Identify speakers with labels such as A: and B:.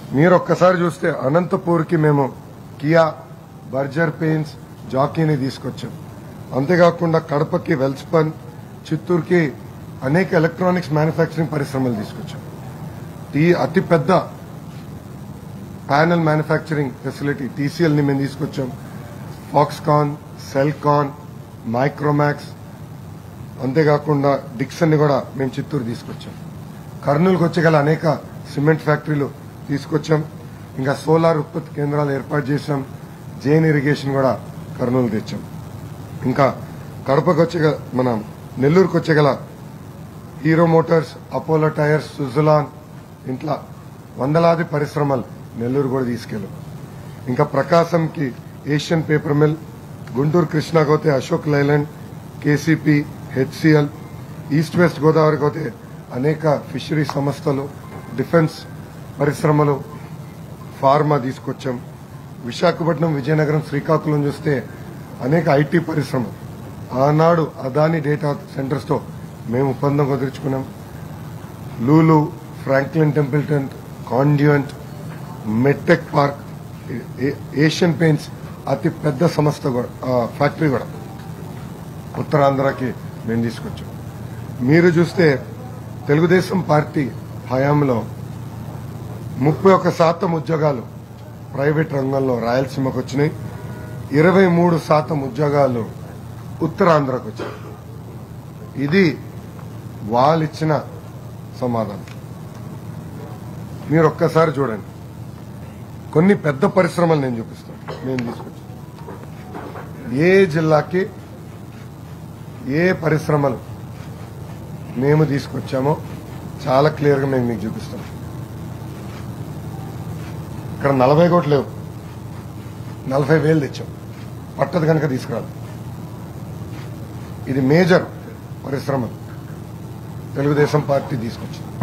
A: మీరు ఒక్కసారి చూస్తే అనంతపూర్కి మేము కియా బర్జర్ పెయిన్స్ జాకీని తీసుకొచ్చాం అంతేకాకుండా కడపకి వెల్స్పన్ చిత్తూరుకి అనేక ఎలక్ట్రానిక్స్ మ్యానుఫ్యాక్చరింగ్ పరిశ్రమలు తీసుకొచ్చాం ఈ అతిపెద్ద ప్యానల్ మ్యానుఫ్యాక్చరింగ్ ఫెసిలిటీ టీసీఎల్ ని మేము తీసుకొచ్చాం ఫాక్స్కాన్ సెల్కాన్ మైక్రోమాక్స్ అంతేకాకుండా డిక్సన్ ని కూడా మేము చిత్తూరు తీసుకొచ్చాం కర్నూలుకు వచ్చగల అనేక సిమెంట్ ఫ్యాక్టరీలు తీసుకొచ్చాం ఇంకా సోలార్ ఉత్పత్తి కేంద్రాలు ఏర్పాటు చేశాం జైన్ ఇరిగేషన్ కూడా కర్నూలు తెచ్చాం ఇంకా కడపకు వచ్చే మన నెల్లూరుకు వచ్చగల Hero Motors Apollo Tyres Suzlon ఇంట్లో వందలాది పరిశ్రమలు నెల్లూరు కూడా తీసుకెళ్ళాం ఇంకా ప్రకాశంకి ఏషియన్ పేపర్ మిల్ గుంటూరు కృష్ణాకి పోతే Ashok Leyland KCP HCL east west గోదావరికి పోతే అనేక ఫిషరీ సంస్థలు డిఫెన్స్ పరిశ్రమలు ఫార్మా తీసుకొచ్చాం విశాఖపట్నం విజయనగరం శ్రీకాకుళం చూస్తే అనేక ఐటీ పరిశ్రమలు ఆనాడు అదాని డేటా సెంటర్స్ తో మేము ఒప్పందం కుదుర్చుకున్నాం లూలు ఫ్రాంక్లిన్ టెంపుల్టన్ కాండ్యూంట్ మెట్టెక్ పార్క్ ఏ- ఏషియన్ పెయింట్స్ అతి పెద్ద సంస్థ కూడా ఆ, ఫ్యాక్టరీ కూడా ఉత్తరాంధ్రకి మేము తీసుకొచ్చాం మీరు చూస్తే తెలుగుదేశం పార్టీ హయాంలో ముప్పై ఒక్క శాతం ఉద్యోగాలు ప్రైవేట్ రంగంలో రాయలసీమకు వచ్చినాయి ఇరవై మూడు శాతం ఉద్యోగాలు ఉత్తరాంధ్రకు వచ్చాయి ఇది వాళ్ళిచ్చిన సమాధానం మీరు ఒక్కసారి చూడండి కొన్ని పెద్ద పరిశ్రమలు నేను చూపిస్తాను నేను తీసుకొచ్చాను ఏ జిల్లాకి ఏ పరిశ్రమలు మేము తీసుకొచ్చామో చాలా క్లియర్గా మేము మీకు చూపిస్తాం ఇక్కడ నలభై కోట్లు లేవు నలభై వేలు తెచ్చాం పట్టదు కనుక తీసుకురాదు ఇది మేజర్ పరిశ్రమ తెలుగుదేశం పార్టీ తీసుకొచ్చింది